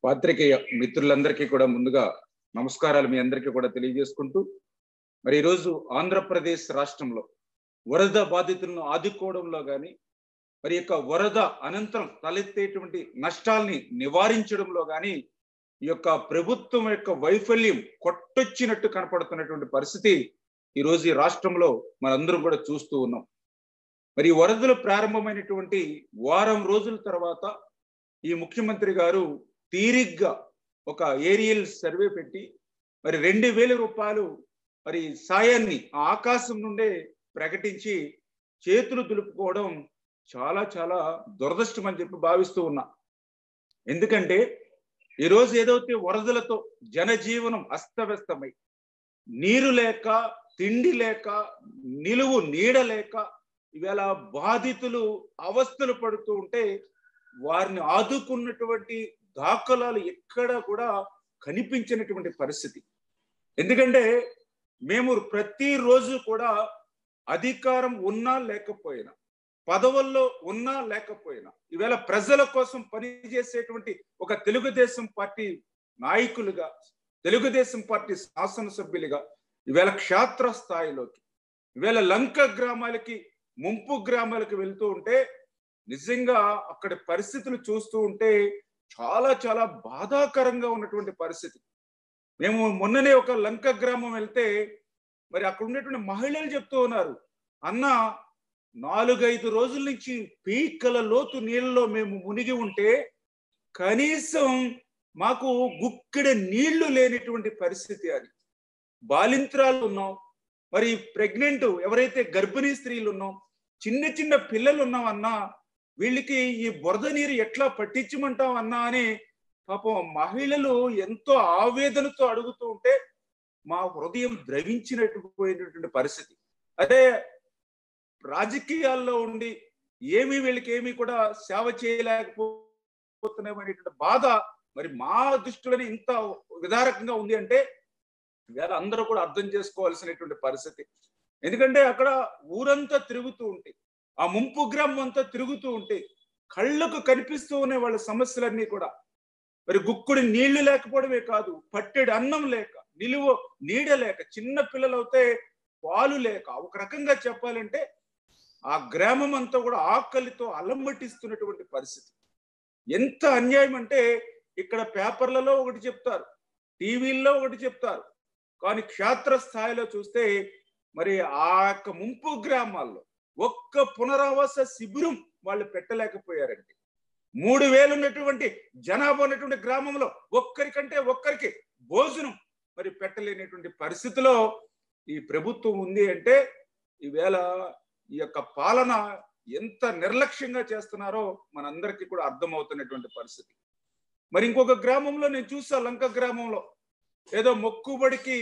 పాత్రికేయ మిత్రులందరికీ కూడా ముందుగా నమస్కారాలు మీ అందరికీ కూడా తెలియజేసుకుంటూ మరి ఈరోజు ఆంధ్రప్రదేశ్ రాష్ట్రంలో వరద బాధితులను ఆదుకోవడంలో కానీ మరి యొక్క వరద అనంతరం తలెత్తేటువంటి నష్టాల్ని నివారించడంలో కానీ ఈ యొక్క ప్రభుత్వం యొక్క వైఫల్యం కొట్టొచ్చినట్టు కనపడుతున్నటువంటి పరిస్థితి ఈ రోజు ఈ రాష్ట్రంలో మనందరం కూడా చూస్తూ ఉన్నాం మరి ఈ వరదలు ప్రారంభమైనటువంటి వారం రోజుల తర్వాత ఈ ముఖ్యమంత్రి గారు తీరిగ్గా ఒక ఏరియల్ సర్వే పెట్టి మరి రెండు వేల రూపాయలు మరి సాయాన్ని ఆ ఆకాశం నుండే ప్రకటించి చేతులు దులుపుకోవడం చాలా చాలా దురదృష్టం అని చెప్పి భావిస్తూ ఉన్నా ఎందుకంటే ఈరోజు ఏదైతే వరదలతో జనజీవనం అస్తవ్యస్తమై నీరు లేక తిండి లేక నిలువు నీడ లేక ఇవాళ బాధితులు అవస్థలు పడుతూ ఉంటే వారిని ఆదుకున్నటువంటి దాఖలాలు ఎక్కడ కూడా కనిపించినటువంటి పరిస్థితి ఎందుకంటే మేము ప్రతిరోజు కూడా అధికారం ఉన్నా లేకపోయినా పదవుల్లో ఉన్నా లేకపోయినా ఈవేళ ప్రజల కోసం పనిచేసేటువంటి ఒక తెలుగుదేశం పార్టీ నాయకులుగా తెలుగుదేశం పార్టీ శాసనసభ్యులుగా ఈవేళ క్షేత్ర స్థాయిలోకి ఈవేళ లంక గ్రామాలకి ముంపు గ్రామాలకు వెళ్తూ ఉంటే నిజంగా అక్కడ పరిస్థితులు చూస్తూ ఉంటే చాలా చాలా బాధాకరంగా ఉన్నటువంటి పరిస్థితి మేము మొన్ననే ఒక లంక గ్రామం వెళ్తే మరి అక్కడ ఉన్నటువంటి మహిళలు చెప్తూ ఉన్నారు అన్న నాలుగైదు రోజుల నుంచి పీకల లోతు నీళ్ళలో మేము మునిగి ఉంటే కనీసం మాకు గుక్కెడ నీళ్లు లేనిటువంటి పరిస్థితి అది బాలింత్రాలు ఉన్నాం మరి ప్రెగ్నెంట్ ఎవరైతే గర్భిణీ స్త్రీలు ఉన్నాం చిన్న చిన్న పిల్లలు ఉన్నాం అన్నా వీళ్ళకి ఈ బురద నీరు ఎట్లా పట్టించమంటాం అన్నా అని పాపం మహిళలు ఎంతో ఆవేదనతో అడుగుతూ ఉంటే మా హృదయం ద్రవించినట్టు పోయినటువంటి పరిస్థితి అదే రాజకీయాల్లో ఉండి ఏమి వీళ్ళకి ఏమి కూడా సేవ చేయలేకపోతున్నామనేటువంటి బాధ మరి మా దృష్టిలోనే ఇంత విధారకంగా ఉంది అంటే ఇవాళ అందరూ కూడా అర్థం చేసుకోవాల్సినటువంటి పరిస్థితి ఎందుకంటే అక్కడ ఊరంతా తిరుగుతూ ఉంటే ఆ ముంపు గ్రామం అంతా తిరుగుతూ ఉంటే కళ్ళకు కనిపిస్తూ ఉన్న వాళ్ళ సమస్యలన్నీ కూడా మరి గుక్కుడి నీళ్లు లేకపోవడమే కాదు పట్టెడు అన్నం లేక నిలువ నీడ లేక చిన్న పిల్లలు అయితే పాలు లేక ఒక రకంగా చెప్పాలంటే ఆ గ్రామం అంతా కూడా ఆకలితో అలమటిస్తున్నటువంటి పరిస్థితి ఎంత అన్యాయం అంటే ఇక్కడ పేపర్లలో ఒకటి చెప్తారు టీవీల్లో ఒకటి చెప్తారు కానీ క్షేత్ర స్థాయిలో చూస్తే మరి ఆ యొక్క ముంపు గ్రామాల్లో ఒక్క పునరావాస శిబిరం వాళ్ళు పెట్టలేకపోయారండి మూడు వేలు ఉన్నటువంటి జనాభా ఉన్నటువంటి గ్రామంలో ఒక్కరికంటే ఒక్కరికి భోజనం మరి పెట్టలేనటువంటి పరిస్థితిలో ఈ ప్రభుత్వం ఉంది అంటే ఈవేళ ఈ యొక్క పాలన ఎంత నిర్లక్ష్యంగా చేస్తున్నారో మనందరికీ కూడా అర్థమవుతున్నటువంటి పరిస్థితి మరి ఇంకొక గ్రామంలో నేను చూసా లంక గ్రామంలో ఏదో మొక్కుబడికి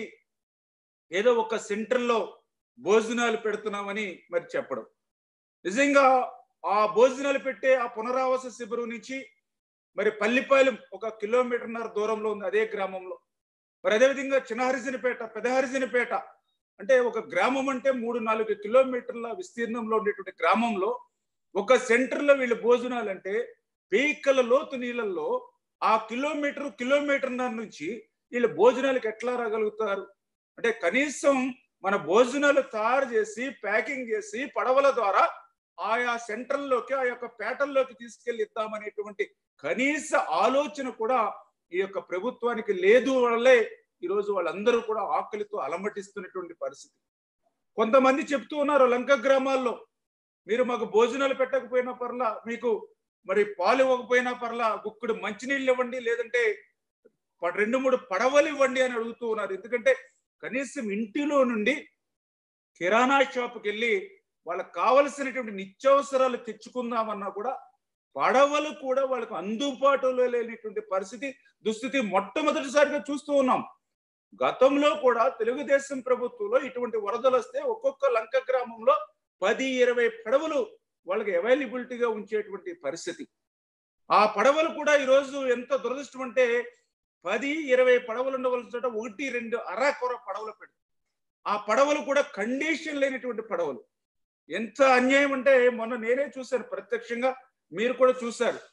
ఏదో ఒక సెంటర్లో భోజనాలు పెడుతున్నామని మరి చెప్పడం నిజంగా ఆ భోజనాలు పెట్టే ఆ పునరావాస శిబిరం నుంచి మరి పల్లిపాలెం ఒక కిలోమీటర్న్నర దూరంలో ఉంది అదే గ్రామంలో మరి అదేవిధంగా చిన్నహరిజనపేట పెదహరిజనపేట అంటే ఒక గ్రామం అంటే మూడు నాలుగు కిలోమీటర్ల విస్తీర్ణంలో ఉండేటువంటి గ్రామంలో ఒక సెంటర్లో వీళ్ళు భోజనాలు అంటే పీకల లోతు నీళ్ళల్లో ఆ కిలోమీటర్ కిలోమీటర్న్నర నుంచి వీళ్ళు భోజనాలకు ఎట్లా రాగలుగుతారు అంటే కనీసం మన భోజనాలు తయారు చేసి ప్యాకింగ్ చేసి పడవల ద్వారా ఆయా సెంటర్లోకి ఆ యొక్క పేటల్లోకి తీసుకెళ్లి ఇద్దామనేటువంటి కనీస ఆలోచన కూడా ఈ యొక్క ప్రభుత్వానికి లేదు వల్లే ఈరోజు వాళ్ళందరూ కూడా ఆకలితో అలమటిస్తున్నటువంటి పరిస్థితి కొంతమంది చెప్తూ ఉన్నారు లంక గ్రామాల్లో మీరు మాకు భోజనాలు పెట్టకపోయినా పర్లా మీకు మరి పాలు ఇవ్వకపోయినా పర్లా గుక్కుడు మంచినీళ్ళు ఇవ్వండి లేదంటే రెండు మూడు పడవలు ఇవ్వండి అని అడుగుతూ ఉన్నారు ఎందుకంటే కనీసం ఇంటిలో నుండి కిరాణా షాప్కి వెళ్ళి వాళ్ళకి కావలసినటువంటి నిత్యావసరాలు తెచ్చుకుందామన్నా కూడా పడవలు కూడా వాళ్ళకు అందుబాటులో లేనటువంటి పరిస్థితి దుస్థితి మొట్టమొదటిసారిగా చూస్తూ ఉన్నాం గతంలో కూడా తెలుగుదేశం ప్రభుత్వంలో ఇటువంటి వరదలు వస్తే ఒక్కొక్క లంక గ్రామంలో పది ఇరవై పడవలు వాళ్ళకి అవైలబిలిటీగా ఉంచేటువంటి పరిస్థితి ఆ పడవలు కూడా ఈరోజు ఎంత దురదృష్టం అంటే పది ఇరవై పడవలు ఉండవలసిన చోట ఒకటి రెండు అరాకొర పడవలు పెడతారు ఆ పడవలు కూడా కండిషన్ లేనటువంటి పడవలు ఎంత అన్యాయం అంటే మొన్న నేనే చూశాను ప్రత్యక్షంగా మీరు కూడా చూశారు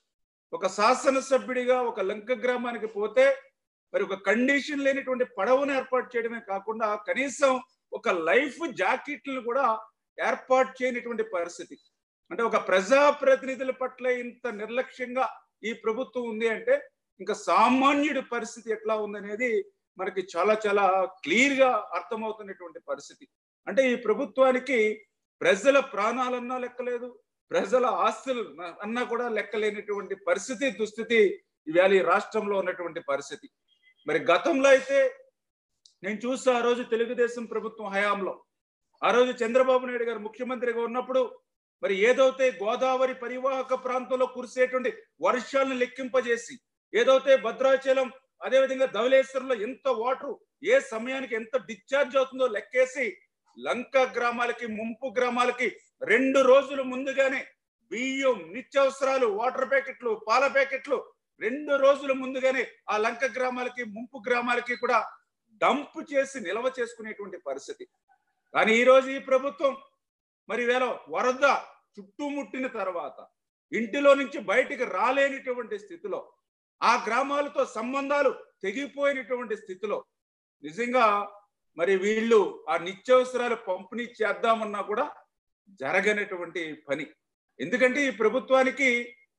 ఒక శాసనసభ్యుడిగా ఒక లంక గ్రామానికి పోతే మరి ఒక కండిషన్ లేనిటువంటి పడవను ఏర్పాటు చేయడమే కాకుండా కనీసం ఒక లైఫ్ జాకెట్లను కూడా ఏర్పాటు చేయనటువంటి పరిస్థితి అంటే ఒక ప్రజాప్రతినిధుల పట్ల ఇంత నిర్లక్ష్యంగా ఈ ప్రభుత్వం ఉంది అంటే ఇంకా సామాన్యుడి పరిస్థితి ఎట్లా ఉందనేది మనకి చాలా చాలా క్లియర్ గా అర్థమవుతున్నటువంటి పరిస్థితి అంటే ఈ ప్రభుత్వానికి ప్రజల ప్రాణాలన్నా లెక్కలేదు ప్రజల ఆస్తులు అన్నా కూడా లెక్కలేనటువంటి పరిస్థితి దుస్థితి ఇవాళ ఈ రాష్ట్రంలో ఉన్నటువంటి పరిస్థితి మరి గతంలో అయితే నేను చూసా ఆ రోజు తెలుగుదేశం ప్రభుత్వం హయాంలో ఆ రోజు చంద్రబాబు నాయుడు గారు ముఖ్యమంత్రిగా ఉన్నప్పుడు మరి ఏదైతే గోదావరి పరివాహక ప్రాంతంలో కురిసేటువంటి వర్షాలను లెక్కింపజేసి ఏదైతే భద్రాచలం అదేవిధంగా ధవలేశ్వరంలో ఎంత వాటర్ ఏ సమయానికి ఎంత డిశ్చార్జ్ అవుతుందో లెక్కేసి లంక గ్రామాలకి ముంపు గ్రామాలకి రెండు రోజులు ముందుగానే బియ్యం నిత్యావసరాలు వాటర్ ప్యాకెట్లు పాల ప్యాకెట్లు రెండు రోజుల ముందుగానే ఆ లంక గ్రామాలకి ముంపు గ్రామాలకి కూడా డంప్ చేసి నిల్వ చేసుకునేటువంటి పరిస్థితి కానీ ఈ రోజు ఈ ప్రభుత్వం మరి వేళ వరద చుట్టుముట్టిన తర్వాత ఇంటిలో నుంచి బయటికి రాలేనిటువంటి స్థితిలో ఆ గ్రామాలతో సంబంధాలు తెగిపోయినటువంటి స్థితిలో నిజంగా మరి వీళ్ళు ఆ నిత్యావసరాలు పంపిణీ చేద్దామన్నా కూడా జరగనటువంటి పని ఎందుకంటే ఈ ప్రభుత్వానికి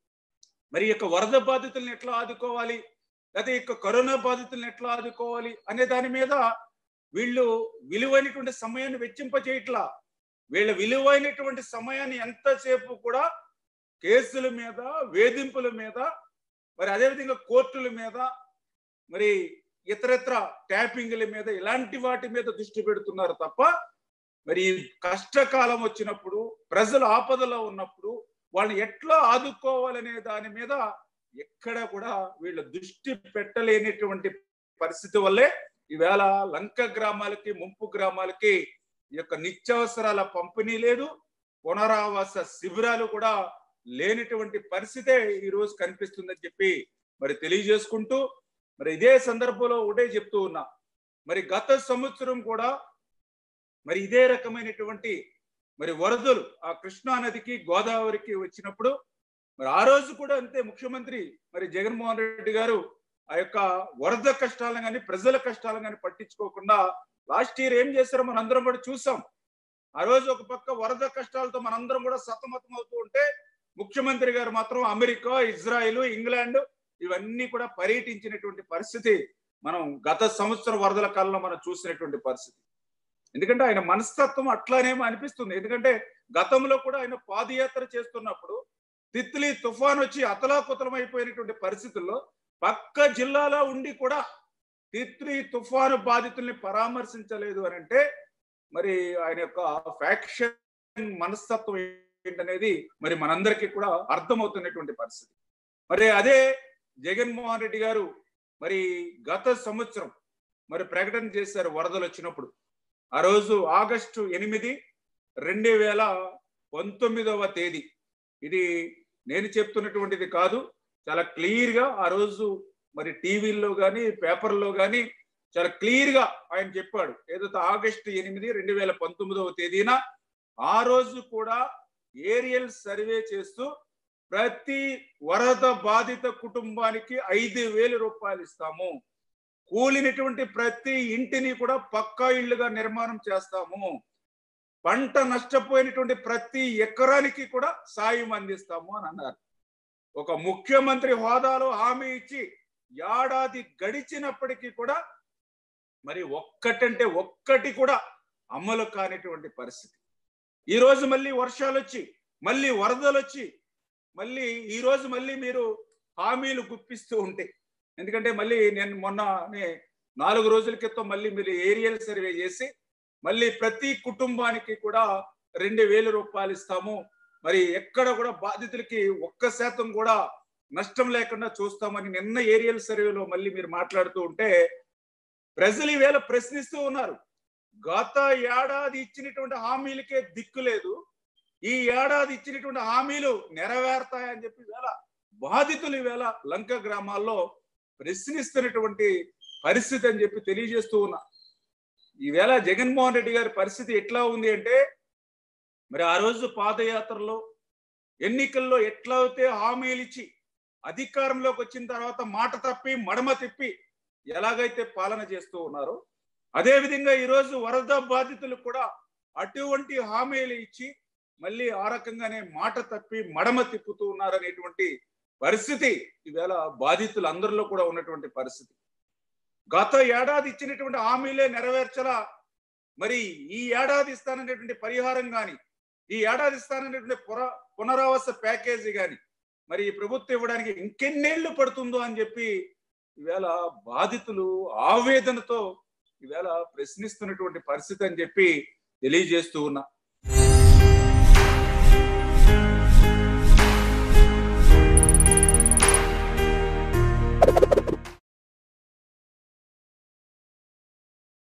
మరి యొక్క వరద బాధితులను ఎట్లా ఆదుకోవాలి లేదా యొక్క కరోనా బాధితులను ఎట్లా ఆదుకోవాలి అనే దాని మీద వీళ్ళు విలువైనటువంటి సమయాన్ని వెచ్చింపచేయట్లా వీళ్ళ విలువైనటువంటి సమయాన్ని ఎంతసేపు కూడా కేసుల మీద వేధింపుల మీద మరి అదేవిధంగా కోర్టుల మీద మరి ఇతరత్ర ట్యాపింగ్ల మీద ఇలాంటి వాటి మీద దృష్టి పెడుతున్నారు తప్ప మరి కష్టకాలం వచ్చినప్పుడు ప్రజలు ఆపదలో ఉన్నప్పుడు వాళ్ళని ఎట్లా ఆదుకోవాలనే దాని మీద ఎక్కడ కూడా వీళ్ళ దృష్టి పెట్టలేనటువంటి పరిస్థితి వల్లే ఈవేళ లంక గ్రామాలకి ముంపు గ్రామాలకి ఈ యొక్క నిత్యావసరాల పంపిణీ లేదు పునరావాస శిబిరాలు కూడా లేనటువంటి పరిస్థితే ఈ రోజు కనిపిస్తుందని చెప్పి మరి తెలియజేసుకుంటూ మరి ఇదే సందర్భంలో ఒకటే చెప్తూ ఉన్నా మరి గత సంవత్సరం కూడా మరి ఇదే రకమైనటువంటి మరి వరదలు ఆ కృష్ణా నదికి గోదావరికి వచ్చినప్పుడు మరి ఆ రోజు కూడా అంతే ముఖ్యమంత్రి మరి జగన్మోహన్ రెడ్డి గారు ఆ యొక్క వరద కష్టాలను కానీ ప్రజల కష్టాలను కానీ పట్టించుకోకుండా లాస్ట్ ఇయర్ ఏం చేశారో మనం అందరం కూడా చూసాం ఆ రోజు ఒక పక్క వరద కష్టాలతో మనందరం కూడా సతమతం అవుతూ ఉంటే ముఖ్యమంత్రి గారు మాత్రం అమెరికా ఇజ్రాయిల్ ఇంగ్లాండ్ ఇవన్నీ కూడా పర్యటించినటువంటి పరిస్థితి మనం గత సంవత్సరం వరదల కాలంలో మనం చూసినటువంటి పరిస్థితి ఎందుకంటే ఆయన మనస్తత్వం అట్లానేమో అనిపిస్తుంది ఎందుకంటే గతంలో కూడా ఆయన పాదయాత్ర చేస్తున్నప్పుడు తిత్లీ తుఫాన్ వచ్చి అతలాకుతలం అయిపోయినటువంటి పరిస్థితుల్లో పక్క జిల్లాలో ఉండి కూడా తిత్లీ తుఫాను బాధితుల్ని పరామర్శించలేదు అని అంటే మరి ఆయన యొక్క ఫ్యాక్షన్ మనస్తత్వం ఏంటనేది మరి మనందరికీ కూడా అర్థమవుతున్నటువంటి పరిస్థితి మరి అదే జగన్మోహన్ రెడ్డి గారు మరి గత సంవత్సరం మరి ప్రకటన చేశారు వరదలు వచ్చినప్పుడు ఆ రోజు ఆగస్టు ఎనిమిది రెండు వేల పంతొమ్మిదవ తేదీ ఇది నేను చెప్తున్నటువంటిది కాదు చాలా క్లియర్ గా ఆ రోజు మరి టీవీల్లో కానీ పేపర్లో కానీ చాలా క్లియర్ గా ఆయన చెప్పాడు ఏదైతే ఆగస్టు ఎనిమిది రెండు వేల పంతొమ్మిదవ తేదీన ఆ రోజు కూడా ఏరియల్ సర్వే చేస్తూ ప్రతి వరద బాధిత కుటుంబానికి ఐదు వేల రూపాయలు ఇస్తాము కూలినటువంటి ప్రతి ఇంటిని కూడా పక్కా ఇళ్లుగా నిర్మాణం చేస్తాము పంట నష్టపోయినటువంటి ప్రతి ఎకరానికి కూడా సాయం అందిస్తాము అని అన్నారు ఒక ముఖ్యమంత్రి హోదాలో హామీ ఇచ్చి ఏడాది గడిచినప్పటికీ కూడా మరి ఒక్కటంటే ఒక్కటి కూడా అమలు కానిటువంటి పరిస్థితి ఈ రోజు మళ్ళీ వర్షాలు వచ్చి మళ్ళీ వరదలు వచ్చి మళ్ళీ ఈ రోజు మళ్ళీ మీరు హామీలు గుప్పిస్తూ ఉంటే ఎందుకంటే మళ్ళీ నేను మొన్న నాలుగు రోజుల క్రితం మళ్ళీ మీరు ఏరియల్ సర్వే చేసి మళ్ళీ ప్రతి కుటుంబానికి కూడా రెండు వేల రూపాయలు ఇస్తాము మరి ఎక్కడ కూడా బాధితులకి ఒక్క శాతం కూడా నష్టం లేకుండా చూస్తామని నిన్న ఏరియల్ సర్వేలో మళ్ళీ మీరు మాట్లాడుతూ ఉంటే ప్రజలు ఈవేళ ప్రశ్నిస్తూ ఉన్నారు గత ఏడాది ఇచ్చినటువంటి హామీలకే దిక్కు లేదు ఈ ఏడాది ఇచ్చినటువంటి హామీలు నెరవేరుతాయని చెప్పి వేళ బాధితులు ఈవేళ లంక గ్రామాల్లో ప్రశ్నిస్తున్నటువంటి పరిస్థితి అని చెప్పి తెలియజేస్తూ ఉన్నా ఈవేళ జగన్మోహన్ రెడ్డి గారి పరిస్థితి ఎట్లా ఉంది అంటే మరి ఆ రోజు పాదయాత్రలో ఎన్నికల్లో ఎట్లా అయితే హామీలు ఇచ్చి అధికారంలోకి వచ్చిన తర్వాత మాట తప్పి మడమ తిప్పి ఎలాగైతే పాలన చేస్తూ ఉన్నారో అదే విధంగా ఈరోజు వరద బాధితులు కూడా అటువంటి హామీలు ఇచ్చి మళ్ళీ ఆ రకంగానే మాట తప్పి మడమ తిప్పుతూ ఉన్నారనేటువంటి పరిస్థితి ఈవేళ బాధితులు అందరిలో కూడా ఉన్నటువంటి పరిస్థితి గత ఏడాది ఇచ్చినటువంటి హామీలే నెరవేర్చలా మరి ఈ ఏడాది ఇస్తాననేటువంటి పరిహారం కానీ ఈ ఏడాది ఇస్తాననేటువంటి పుర పునరావాస ప్యాకేజీ కానీ మరి ఈ ప్రభుత్వం ఇవ్వడానికి ఇంకెన్నేళ్లు పడుతుందో అని చెప్పి ఈవేళ బాధితులు ఆవేదనతో ఈవేళ ప్రశ్నిస్తున్నటువంటి పరిస్థితి అని చెప్పి తెలియజేస్తూ ఉన్నా